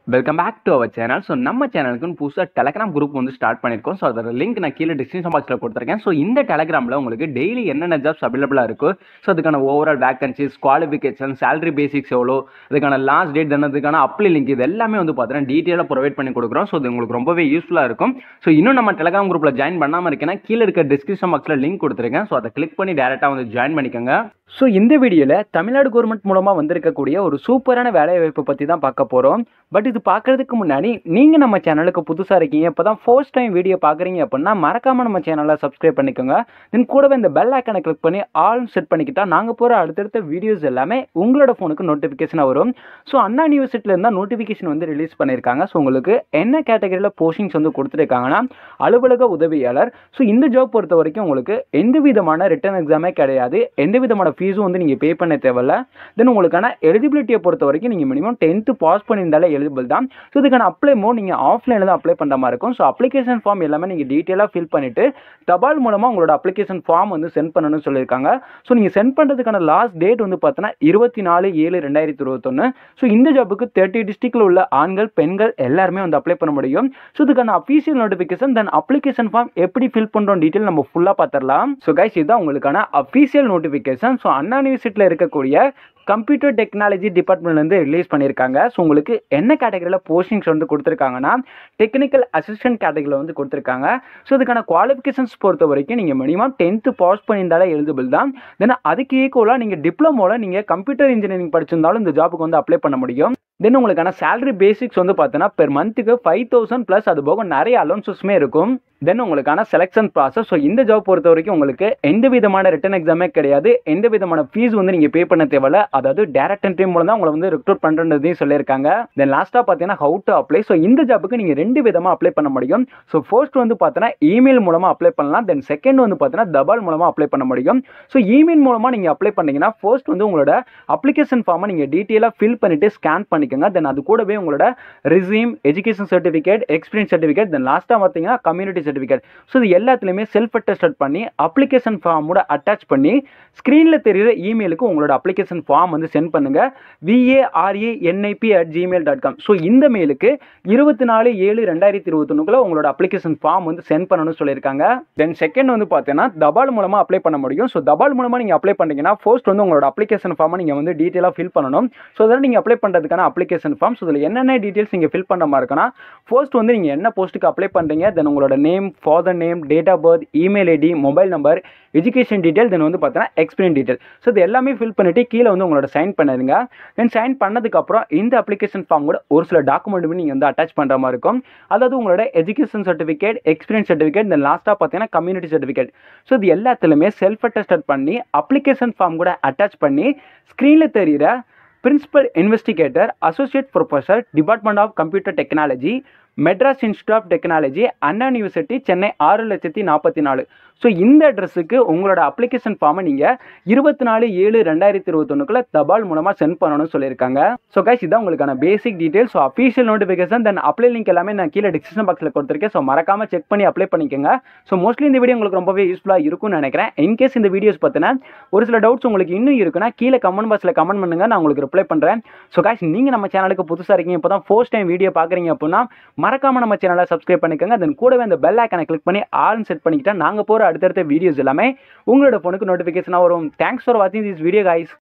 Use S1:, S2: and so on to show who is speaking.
S1: welcome back to our channel so நம்ம சேனலுக்குன்னு புதுசாக டெலகிராம் குரூப் வந்து ஸ்டார்ட் பண்ணியிருக்கோம் ஸோ அதோட லிங்க் நான் கீழே டிஸ்கிரிப்ஷன் பாக்ஸில் கொடுத்துருக்கேன் ஸோ இந்த டெலகிராமில் உங்களுக்கு டெய்லி என்னென்ன ஜாப்ஸ் அவைலபிளாக இருக்கோ ஸோ அதுக்கான overall vacancies qualification salary basics எவ்வளோ அதுக்கான லாஸ்ட் டேட் தானே அதுக்கான அப்ளை லிங்க் இது எல்லாமே வந்து பார்த்தீங்கன்னா டீட்டெயிலாக ப்ரொவைட் பண்ணி கொடுக்குறோம் ஸோ இது உங்களுக்கு ரொம்பவே யூஸ்ஃபுல்லாக இருக்கும் ஸோ இன்னும் நம்ம டெலகிராம் குரூப்பில் ஜாயின் பண்ணாமல் இருக்கேன்னா கீழே இருக்க டிஸ்கிரிப்ஷன் பாக்ஸில் லிங்க் கொடுத்துருக்கேன் ஸோ அதை கிளிக் பண்ணி டேரெக்டாக வந்து ஜாயின் பண்ணிக்கோங்க ஸோ இந்த வீடியோவில் தமிழ்நாடு கவர்மெண்ட் மூலமாக வந்திருக்கக்கூடிய ஒரு சூப்பரான வேலைவாய்ப்பை பற்றி தான் பார்க்க போகிறோம் பட் இது பார்க்கறதுக்கு முன்னாடி நீங்கள் நம்ம சேனலுக்கு புதுசாக இருக்கீங்க இப்போ தான் ஃபர்ஸ்ட் டைம் வீடியோ பார்க்குறீங்க அப்படின்னா மறக்காமல் நம்ம சேனலை சப்ஸ்கிரைப் பண்ணிக்கோங்க தென் கூடவே இந்த பெல் ஐக்கனை கிளிக் பண்ணி ஆல் செட் பண்ணிக்கிட்டா நாங்கள் போகிற அடுத்தடுத்த வீடியோஸ் எல்லாமே உங்களோட ஃபோனுக்கு நோட்டிஃபிகேஷன் வரும் ஸோ அண்ணா யூனிவர்சிட்டியில் இருந்தால் நோட்டிஃபிகேஷன் வந்து ரிலீஸ் பண்ணியிருக்காங்க ஸோ உங்களுக்கு என்ன கேட்டகரியில் போஸ்டிங்ஸ் வந்து கொடுத்துருக்காங்கன்னா அலுவலக உதவியாளர் ஸோ இந்த ஜாப் பொறுத்த வரைக்கும் உங்களுக்கு எந்த விதமான ரிட்டன் எக்ஸாமே கிடையாது எந்த விதமான ஃபீஸும் வந்து நீங்கள் பே பண்ண தேவையில்ல தென் உங்களுக்கான எலிஜிபிலிட்டியை பொறுத்த வரைக்கும் நீங்கள் மினிமம் டென்த்து பாஸ் பண்ணியிருந்தாலே எலிஜிபிள் தான் ஸோ இதுக்கான அப்ளை மோ நீங்கள் ஆஃப்லைனில் தான் அப்ளை பண்ணுற மாதிரி இருக்கும் ஸோ அப்ளிகேஷன் ஃபார்ம் எல்லாமே நீங்கள் டீட்டெயிலாக ஃபில் பண்ணிவிட்டு தபால் மூலமாக உங்களோட அப்ளிகேஷன் ஃபார்ம் வந்து சென்ட் பண்ணணும்னு சொல்லியிருக்காங்க ஸோ நீங்கள் சென்ட் பண்ணுறதுக்கான லாஸ்ட் டேட் வந்து பார்த்தோன்னா இருபத்தி நாலு ஏழு ரெண்டாயிரத்தி இருபத்தொன்று ஸோ இந்த ஜாப்புக்கு தேர்ட்டி டிஸ்ட்ரிக்டில் உள்ள ஆண்கள் பெண்கள் எல்லாருமே வந்து அப்ளை பண்ண முடியும் ஸோ இதுக்கான official notification then application form எப்படி ஃபில் பண்ணுறோம் டீட்டெயில் நம்ம ஃபுல்லாக பார்த்துடலாம் ஸோ கைஸ் இதுதான் உங்களுக்கான அஃபீஷியல் நோட்டிஃபிகேஷன் ஸோ அண்ணா யூனிவர்சிட்டியில் இருக்கக்கூடிய கம்ப்யூட்டர் டெக்னாலஜி டிபார்ட்மெண்ட்லேருந்து ரிலீஸ் பண்ணியிருக்காங்க ஸோ உங்களுக்கு என்ன கேட்டகரியில் போஸ்டிங்ஸ் வந்து கொடுத்துருக்காங்கன்னா டெக்னிக்கல் அசிஸ்டன்ட் கேட்டகரியில் வந்து கொடுத்துருக்காங்க ஸோ இதுக்கான குவாலிஃபிகேஷன்ஸ் பொறுத்த வரைக்கும் நீங்கள் மினிமம் டென்த்து பாஸ் பண்ணியிருந்தாலே எலிஜிபிள் தான் தென் அதுக்கு ஈக்குவலாக நீங்கள் டிப்ளமோவில் நீங்கள் கம்ப்யூட்டர் இன்ஜினியரிங் படிச்சிருந்தாலும் இந்த ஜாபுக்கு வந்து அப்ளை பண்ண முடியும் தென் உங்களுக்கான சேலரி பேசிக்ஸ் வந்து பார்த்தோன்னா பெர் மந்த்துக்கு ஃபைவ் தௌசண்ட் ப்ளஸ் அது போக நிறைய அலோன்சஸுமே இருக்கும் தென் உங்களுக்கான செலெக்ஷன் ப்ராசஸ் ஸோ இந்த ஜாப் பொறுத்த வரைக்கும் உங்களுக்கு எந்த விதமான ரிட்டன் எக்ஸாமே கிடையாது எந்த விதமான ஃபீஸ் வந்து நீங்கள் பே பண்ண தேவையில்ல அதாவது டேரக்ட் என்ட்ரி மூலம் தான் உங்களை வந்து ரெக்ரூட் பண்ணுறதையும் சொல்லியிருக்காங்க தென் லாஸ்ட்டாக பார்த்தீங்கன்னா ஹவு டு அப்ளை ஸோ இந்த ஜாப்புக்கு நீங்கள் ரெண்டு விதமாக அப்ளை பண்ண முடியும் ஸோ ஃபர்ஸ்ட் வந்து பார்த்தீங்கன்னா இமெயில் மூலமாக அப்ளை பண்ணலாம் தென் செகண்ட் வந்து பார்த்தீங்கன்னா தபால் மூலமாக அப்ளை பண்ண முடியும் ஸோ இமெயில் மூலமாக நீங்கள் அப்ளை பண்ணீங்கன்னா ஃபர்ஸ்ட் வந்து உங்களோட அப்ளிகேஷன் ஃபார்மை நீங்கள் டீட்டெயிலாக ஃபில் பண்ணிவிட்டு ஸ்கேன் பண்ணிக்கோங்க தென் அது கூடவே உங்களோட resume education certificate experience certificate then லாஸ்ட்டாக பார்த்தீங்கன்னா கம்யூனிட்டி சர்டிஃபிகேட் ஸோ இது எல்லாத்துலேயுமே செல்ஃப் அட்டஸ்டட் பண்ணி அப்ளிகேஷன் ஃபார்மோட அட்டாச் பண்ணி ஸ்க்ரீனில் தெரியுற இமெயிலுக்கு உங்களோட அப்ளிகேஷன் ஃபார்ம் வந்து சென்ட் பண்ணுங்கள் VARA NIB at Gmail dot com so இந்த மெயிலுக்கு இருபத்தி நாலு ஏழு ரெண்டாயிரத்தி இருபத்தொன்னுக்குள்ள உங்களோட அப்ளிகேஷன் ஃபார்ம் வந்து சென்ட் பண்ணணும்னு சொல்லியிருக்காங்க தென் செகண்ட் வந்து பார்த்தீங்கன்னா தபால் மூலமாக அப்ளை பண்ண முடியும் ஸோ தபால் மூலமாக நீங்கள் அப்ளை பண்ணீங்கன்னா ஃபர்ஸ்ட் வந்து உங்களோட அப்ளிகேஷன் ஃபார்மை நீங்கள் வந்து டீட்டெயிலாக ஃபில் பண்ணணும் ஸோ அதனால் நீங்கள் அப்ளை பண்ணுறதுக்கான அப்ளிகேஷன் ஃபார்ம் ஸோ இதில் என்னென்ன டீட்டெயில்ஸ் நீங்கள் ஃபில் பண்ணுற மாதிரி இருக்குன்னா ஃபர்ஸ்ட் வந்து நீங்கள் என்ன போஸ்ட்டுக்கு அப்ளை பண்ணுறீங்க தென் உங்களோட name father name date of birth email ID mobile number education detail then வந்து பார்த்தீங்கன்னா எக்ஸ்பீரியன் டீட்டெயில் ஸோ இது எல்லாமே ஃபில் பண்ணிவிட்டு கீழே வந்து உங்களோட சைன் பண்ணிடுங்க தென் சைன் பண்ணதுக்கப்புறம் இந்த அப்ளிகேஷன் ஃபார்ம் கூட ஒரு சில டாக்குமெண்ட்டுமே நீங்கள் வந்து அட்டாச் பண்ணுற மாதிரி இருக்கும் அதாவது உங்களோட education certificate experience certificate then லாஸ்ட்டாக பார்த்தீங்கன்னா கம்யூனிட்டி சர்டிஃபிகேட் ஸோ இது எல்லாத்துலேயுமே செல்ஃப் அட்டஸ்டட் பண்ணி அப்ளிகேஷன் ஃபார்ம் கூட அட்டாச் பண்ணி ஸ்க்ரீனில் தெரிகிற principal investigator associate professor department of computer technology Madras institute of technology Anna university Chennai ஆறு லட்சத்தி நாற்பத்தி நாலு ஸோ இந்த அட்ரஸுக்கு உங்களோட அப்ளிகேஷன் ஃபார்மை நீங்கள் இருபத்தி நாலு ஏழு ரெண்டாயிரத்தி இருபத்தொன்னுக்குள்ள தபால் மூலமாக சென்ட் பண்ணணும்னு சொல்லியிருக்காங்க ஸோ கைஸ் இதான் உங்களுக்கான basic details so official notification then apply link எல்லாமே நான் கீழே டிஸ்கிரிப்ஷன் பாக்ஸில் கொடுத்துருக்கேன் ஸோ மறக்காம செக் பண்ணி அப்ளை பண்ணிக்கோங்க ஸோ மோஸ்ட்லி இந்த வீடியோ உங்களுக்கு ரொம்பவே யூஸ்ஃபுல்லாக இருக்கும்னு நினைக்கிறேன் இன்கேஸ் இந்த வீடியோஸ் பார்த்தினா ஒரு சில டவுட்ஸ் உங்களுக்கு இன்னும் இருக்குன்னா கீழே கமெண்ட் பாக்ஸில் கமெண்ட் பண்ணுங்க நான் உங்களுக்கு ரிப்ளை பண்ணுறேன் ஸோ கைஸ் நீங்கள் நம்ம சேனலுக்கு புதுசாக இருக்கீங்க இப்போ தான் ஃபர்ஸ்ட் டைம் வீடியோ பார்க்குறீங்க அப்படின்னா மறக்காம நம்ம சேனலை சப்ஸ்கிரைப் பண்ணிக்கோங்க தென் கூடவே அந்த பெல் ஐக்கனை கிளிக் பண்ணி ஆல் செட் பண்ணிக்கிட்டா நாங்கள் போகிற அடுத்தடுத்த வீடியோஸ் எல்லாமே உங்களோட ஃபோனுக்கு நோட்டிஃபிகேஷனாக வரும் தேங்க்ஸ் ஃபார் வாட்சிங் திஸ் வீடியோ கைஸ்